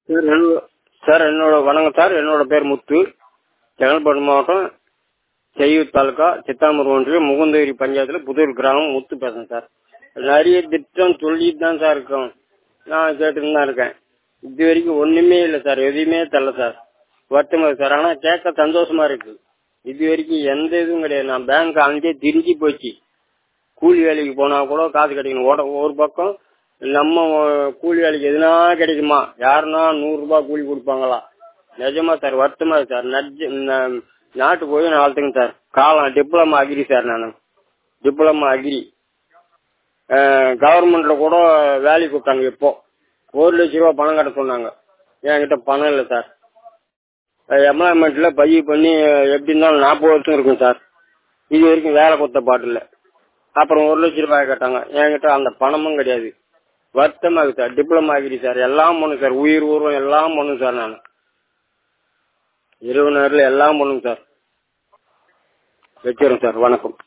sir என்னோட sir என்னோட வணக்கம் சார் என்னோட பேர் முத்து செங்கல்பட்டு மாவட்டம் செய்யூர் தாலுக்கா சித்தாமூர் ஒன்றியம் முகுந்தகிரி பஞ்சாயத்தில் புதூர் கிராமம் முத்து பேசுறேன் சார் நிறைய திட்டம் சொல்லிட்டு தான் சார் இருக்கோம் நான் கேட்டுன்னு தான் இருக்கேன் இது வரைக்கும் ஒன்றுமே இல்லை சார் எதுவுமே தரல சார் வருத்தமாக இருக்கு சார் ஆனால் கேட்க சந்தோஷமா இருக்கு இது வரைக்கும் எந்த இதுவும் கிடையாது நான் பேங்க் அங்கேயே திரிஞ்சு போச்சு கூலி வேலைக்கு போனா கூட காசு கிடைக்கணும் ஓட ஒரு பக்கம் நம்ம கூலி வேலைக்கு எதுனா கிடைக்குமா யாருன்னா நூறு ரூபாய் கூலி கொடுப்பாங்களா நிஜமா சார் வருத்தமா இருக்கு சார் நஜ் ந- நாட்டு போய் நாளத்துக்கு சார் காலம் டிப்ளமா அக்ரி சார் நான் டிப்ளமா அக்ரி கவர்மெண்ட்ல கூட வேலைக்கு கூப்பிட்டாங்க இப்போ ஒரு லட்ச ரூபா பணம் கட்ட சொன்னாங்க என்கிட்ட பணம் இல்லை சார் எம்ப்ளாய்மெண்ட்ல பதிவு பண்ணி எப்படி இருந்தாலும் நாற்பது வருஷம் இருக்கும் சார் இது வரைக்கும் வேலை கொடுத்த பாட்டு இல்லை அப்புறம் ஒரு லட்ச ரூபாய் கேட்டாங்க என்கிட்ட அந்த பணமும் கிடையாது வருத்தமா இருக்கு சார் டிப்ளமா ஆகிரி சார் எல்லாம் பண்ணும் சார் உயிர் ஊர்வம் எல்லாம் பண்ணும் சார் நான் இரவு நேரில் எல்லாம் பண்ணுங்க சார் வச்சிடுறேன் சார் வணக்கம்